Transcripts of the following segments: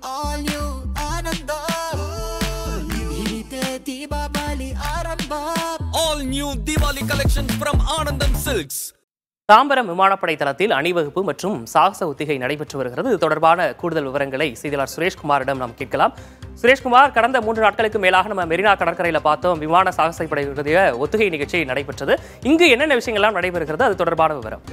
all new Ananda Hirite Deepavali Arambam All new Diwali collection from Anandam Silks. Tambaram விமானப்படை தளத்தில் அணிவகுப்பு மற்றும் சாகச ஒத்திகை நடைபெற்று வருகிறது இது தொடர்பான கூடுதல் விவரங்களை செய்தியாளர் சுரேஷ்குமாரிடம் நாம் கேட்கலாம் சுரேஷ்குமார் கடந்த மூன்று நாட்களுக்கு மேலாக நம்ம மெரினா கடற்கரையில் பார்த்தோம் விமான சாகச படையுடைய ஒத்திகை நிகழ்ச்சி நடைபெற்றது இங்கு என்னென்ன விஷயங்கள்லாம் நடைபெறுகிறது அது தொடர்பான விவரம்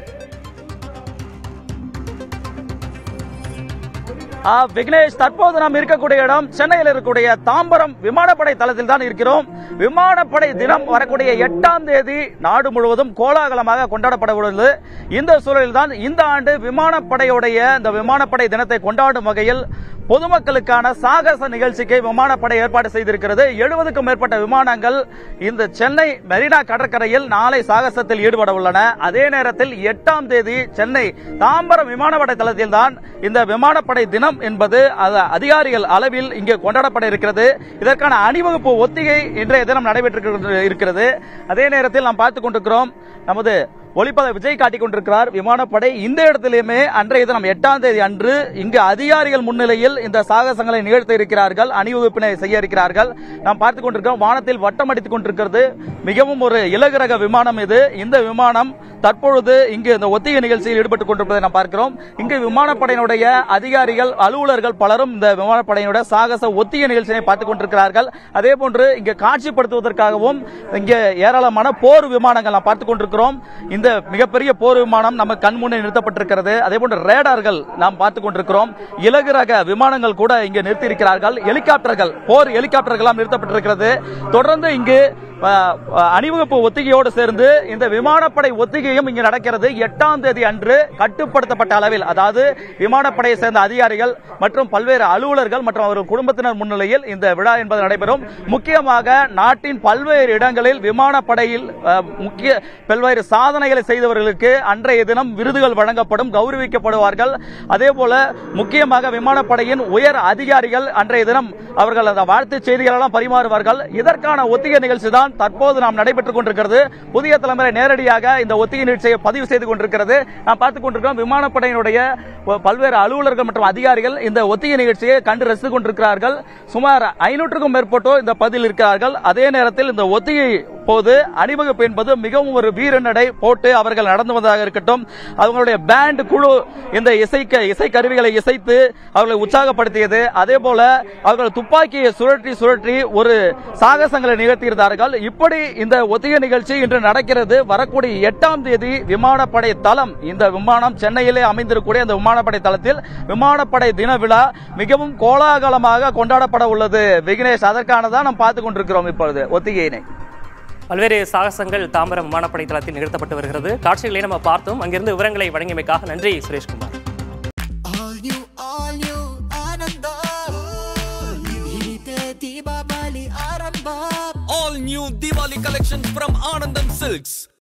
ஆ, விக்னேஷ் தற்போது நாம் இருக்கக்கூடிய இடம் சென்னையில் இருக்கக்கூடிய தாம்பரம் விமானப்படை தளத்தில் தான் இருக்கிறோம் விமானப்படை தினம் வரக்கூடிய எட்டாம் தேதி நாடு முழுவதும் கோலாகலமாக கொண்டாடப்பட உள்ளது இந்த சூழலில் தான் இந்த ஆண்டு விமானப்படையுடைய இந்த விமானப்படை தினத்தை கொண்டாடும் வகையில் பொதுமக்களுக்கான சாகச நிகழ்ச்சிக்கு விமானப்படை ஏற்பாடு செய்திருக்கிறது எழுபதுக்கும் மேற்பட்ட விமானங்கள் இந்த சென்னை மெரினா கடற்கரையில் நாளை சாகசத்தில் ஈடுபட உள்ளன அதே நேரத்தில் எட்டாம் தேதி சென்னை தாம்பரம் விமானப்படை தளத்தில் தான் இந்த விமானப்படை தினம் என்பது அது அதிகாரிகள் அளவில் இங்கே கொண்டாடப்பட இருக்கிறது இதற்கான அணிவகுப்பு ஒத்திகை இன்றைய தினம் நடைபெற்று இருக்கிறது அதே நேரத்தில் நாம் பார்த்துக் கொண்டிருக்கிறோம் நமது ஒளிப்பத விஜய் காட்டிக் கொண்டிருக்கிறார் விமானப்படை இந்த இடத்திலுமே அன்றைய தினம் எட்டாம் தேதி அன்று இங்கு அதிகாரிகள் முன்னிலையில் இந்த சாகசங்களை நிகழ்த்த இருக்கிறார்கள் அணிவகுப்பினை செய்ய இருக்கிறார்கள் நாம் பார்த்துக் கொண்டிருக்கிறோம் வானத்தில் வட்டம் அடித்துக் கொண்டிருக்கிறது மிகவும் ஒரு இலகுரக விமானம் இது இந்த விமானம் தற்பொழுது இங்கு இந்த ஒத்திகை நிகழ்ச்சியில் ஈடுபட்டுக் கொண்டிருப்பதை நாம் பார்க்கிறோம் இங்கு விமானப்படையினுடைய அதிகாரிகள் அலுவலர்கள் பலரும் இந்த விமானப்படையினுடைய சாகச ஒத்திகை நிகழ்ச்சியை பார்த்துக் கொண்டிருக்கிறார்கள் அதே போன்று இங்கு காட்சிப்படுத்துவதற்காகவும் இங்கே ஏராளமான போர் விமானங்கள் நாம் பார்த்துக் கொண்டிருக்கிறோம் இந்த மிகப்பெரிய போர் விமானம் நம்ம கண் முன்னே நிறுத்தப்பட்டிருக்கிறது அதே போன்று ரேடார்கள் நாம் பார்த்துக் கொண்டிருக்கிறோம் இலகு ரக விமானங்கள் கூட இங்கே நிறுத்தியிருக்கிறார்கள் ஹெலிகாப்டர்கள் போர் ஹெலிகாப்டர்கள் எல்லாம் நிறுத்தப்பட்டிருக்கிறது தொடர்ந்து இங்கு அஹ், அஹ், அணிவகுப்பு ஒத்திகையோடு சேர்ந்து இந்த விமானப்படை ஒத்திகையும் இங்கு நடக்கிறது எட்டாம் தேதி அன்று கட்டுப்படுத்தப்பட்ட அளவில் அதாவது விமானப்படையை சேர்ந்த அதிகாரிகள் மற்றும் பல்வேறு அலுவலர்கள் மற்றும் அவர்கள் குடும்பத்தினர் முன்னிலையில் இந்த விழா என்பது நடைபெறும் முக்கியமாக நாட்டின் பல்வேறு இடங்களில் விமானப்படையில் அஹ், முக்கிய பல்வேறு சாதனைகளை செய்தவர்களுக்கு அன்றைய தினம் விருதுகள் வழங்கப்படும் கௌரவிக்கப்படுவார்கள் அதே போல முக்கியமாக விமானப்படையின் உயர் அதிகாரிகள் அன்றைய தினம் அவர்கள் அந்த வாழ்த்து செய்திகள் எல்லாம் பரிமாறுவார்கள் இதற்கான ஒத்திகை நிகழ்ச்சி தான் தற்போது நாம் நடைபெற்றுக் கொண்டிருக்கிறது புதிய தலைமுறை நேரடியாக இந்த ஒத்திகை நிகழ்ச்சியை பதிவு செய்து கொண்டிருக்கிறது நாம் பார்த்துக் கொண்டிருக்கிறோம் விமானப்படையினுடைய பல்வேறு அலுவலர்கள் மற்றும் அதிகாரிகள் இந்த ஒத்திகை நிகழ்ச்சியை கண்டு ரசித்துக் கொண்டிருக்கிறார்கள் சுமார் ஐநூற்றுக்கும் மேற்பட்டோர் இந்த பதில் இருக்கிறார்கள் அதே நேரத்தில் இந்த ஒத்திகை போது அணிவகுப்பு என்பது மிகவும் ஒரு வீர நடை போட்டு அவர்கள் நடந்து வந்ததாக இருக்கட்டும் அவங்களுடைய பேண்ட் குழு இந்த இசைக்க இசை கருவிகளை இசைத்து அவர்களை உற்சாகப்படுத்தியது அதே போல அவர்கள் துப்பாக்கியை சுழற்றி சுழற்றி ஒரு சாகசங்களை நிகழ்த்தியிருந்தார்கள் இப்படி இந்த ஒத்திகை நிகழ்ச்சி இன்று நடக்கிறது வரக்கூடிய எட்டாம் தேதி விமானப்படை தளம் இந்த விமானம் சென்னையிலே அமைந்திருக்கக்கூடிய இந்த விமானப்படை தளத்தில் விமானப்படை தின விழா மிகவும் கோலாகலமாக கொண்டாடப்பட உள்ளது விக்னேஷ் அதற்கான தான் நாம் பார்த்துக் கொண்டிருக்கிறோம் இப்பொழுது ஒத்திகையினை பல்வேறு சாகசங்கள் தாம்பரம் விமானப்படை தளத்தில் நிகழ்த்தப்பட்டு வருகிறது காட்சிகளை நம்ம பார்த்தோம் அங்கிருந்து விவரங்களை வழங்கியமைக்காக நன்றி Sureshkumar All new all new Ananda Hirite Deepavali Arambam All new Diwali collection from Anandam Silks.